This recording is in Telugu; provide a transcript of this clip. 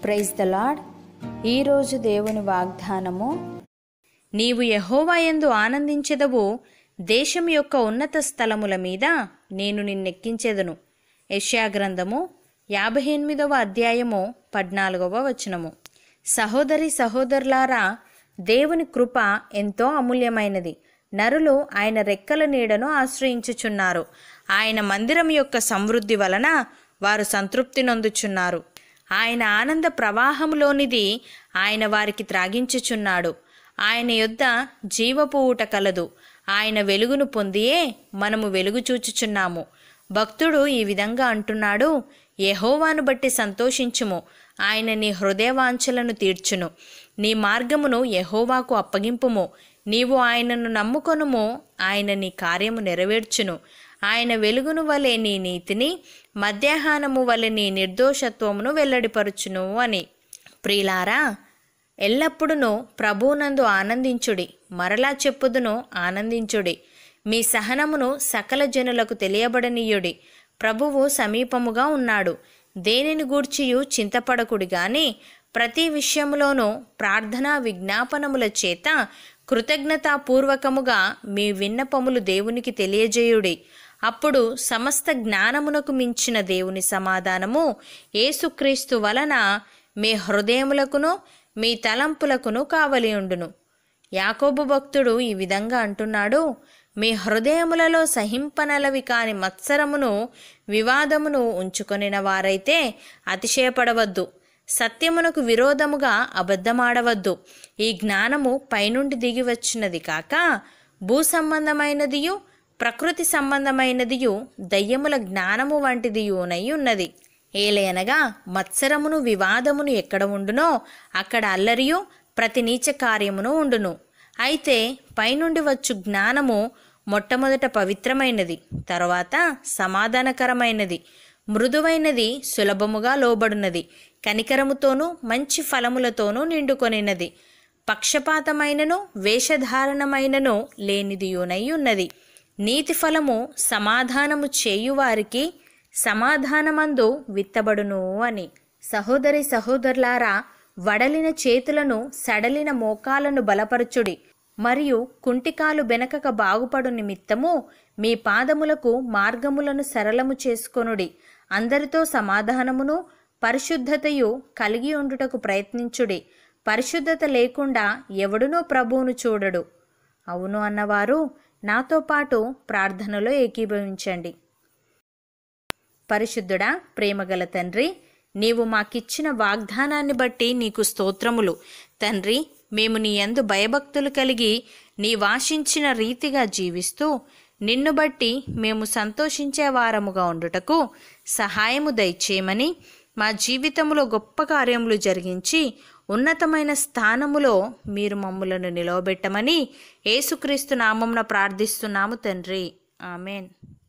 ప్రైజ్ ద లాడ్ ఈరోజు దేవుని వాగ్దానము నీవు యెహోవాయందు ఆనందించెదవు దేశం యొక్క ఉన్నత స్థలముల మీద నేను నిన్నెక్కించెదను యెషయా గ్రంథము యాభై ఎనిమిదవ అధ్యాయము పద్నాలుగవ వచనము సహోదరి సహోదరులారా దేవుని కృప ఎంతో అమూల్యమైనది నరులు ఆయన రెక్కల నీడను ఆశ్రయించుచున్నారు ఆయన మందిరం యొక్క సమృద్ధి వలన వారు సంతృప్తి నొందుచున్నారు ఆయన ఆనంద ప్రవాహములోనిది ఆయన వారికి త్రాగించుచున్నాడు ఆయన యొద్ద జీవపు ఊట కలదు ఆయన వెలుగును పొందియే మనము వెలుగు చూచుచున్నాము భక్తుడు ఈ విధంగా అంటున్నాడు యెహోవాను బట్టి సంతోషించుము ఆయన నీ హృదయవాంఛలను తీర్చును నీ మార్గమును యెహోవాకు అప్పగింపుము నీవు ఆయనను నమ్ముకొనుము ఆయన నీ కార్యము నెరవేర్చును ఆయన వెలుగును వలె నీ నీతిని మధ్యాహ్నము వలె నీ నిర్దోషత్వమును వెల్లడిపరుచును అని ప్రియులారా ఎల్లప్పుడూ ప్రభువునందు ఆనందించుడి మరలా చెప్పుదును ఆనందించుడి మీ సహనమును సకల జనులకు తెలియబడనీయుడి ప్రభువు సమీపముగా ఉన్నాడు దేనిని గూర్చియు చింతపడకుడి గాని ప్రతి విషయములోనూ ప్రార్థనా విజ్ఞాపనముల చేత కృతజ్ఞతాపూర్వకముగా మీ విన్నపములు దేవునికి తెలియజేయుడి అప్పుడు సమస్త జ్ఞానమునకు మించిన దేవుని సమాధానము యేసుక్రీస్తు వలన మీ హృదయములకును మీ తలంపులకును కావలి ఉండును యాకోబు భక్తుడు ఈ విధంగా అంటున్నాడు మీ హృదయములలో సహింపనలవి కాని మత్సరమును వివాదమును ఉంచుకొనిన వారైతే అతిశయపడవద్దు సత్యమునకు విరోధముగా అబద్ధమాడవద్దు ఈ జ్ఞానము పైనుండి దిగి వచ్చినది కాక భూ సంబంధమైనదియు ప్రకృతి సంబంధమైనదియు దయ్యముల జ్ఞానము వంటిదియునై ఉన్నది ఏలయనగా మత్సరమును వివాదమును ఎక్కడ ఉండునో అక్కడ అల్లరియు ప్రతి నీచ కార్యమును ఉండును అయితే పైనుండి వచ్చు జ్ఞానము మొట్టమొదట పవిత్రమైనది తర్వాత సమాధానకరమైనది మృదువైనది సులభముగా లోబడునది కనికరముతోనూ మంచి ఫలములతోనూ నిండుకొనినది పక్షపాతమైనను వేషధారణమైనను లేనిదియునై ఉన్నది నీతి ఫలము సమాధానము చేయువారికి సమాధానమందు విత్తబడును అని సహోదరి సహోదరులారా వడలిన చేతులను సడలిన మోకాలను బలపరచుడి మరియు కుంటికాలు బెనకక బాగుపడు నిమిత్తము మీ పాదములకు మార్గములను సరళము చేసుకొనుడి అందరితో సమాధానమును పరిశుద్ధతయు కలిగి ఉండుటకు ప్రయత్నించుడి పరిశుద్ధత లేకుండా ఎవడునూ ప్రభువును చూడడు అవును అన్నవారు నాతో పాటు ప్రార్థనలో ఏకీభవించండి పరిశుద్ధుడా ప్రేమగల తండ్రి నీవు మాకిచ్చిన వాగ్దానాన్ని బట్టి నీకు స్తోత్రములు తండ్రి మేము నీ యందు భయభక్తులు కలిగి నీ వాషించిన రీతిగా జీవిస్తూ నిన్ను బట్టి మేము సంతోషించే వారముగా ఉండుటకు సహాయము దయచేయమని మా జీవితంలో గొప్ప కార్యములు జరిగించి ఉన్నతమైన స్థానములో మీరు మమ్ములను నిలవబెట్టమని యేసుక్రీస్తు నామంన ప్రార్థిస్తున్నాము తండ్రి ఆమెన్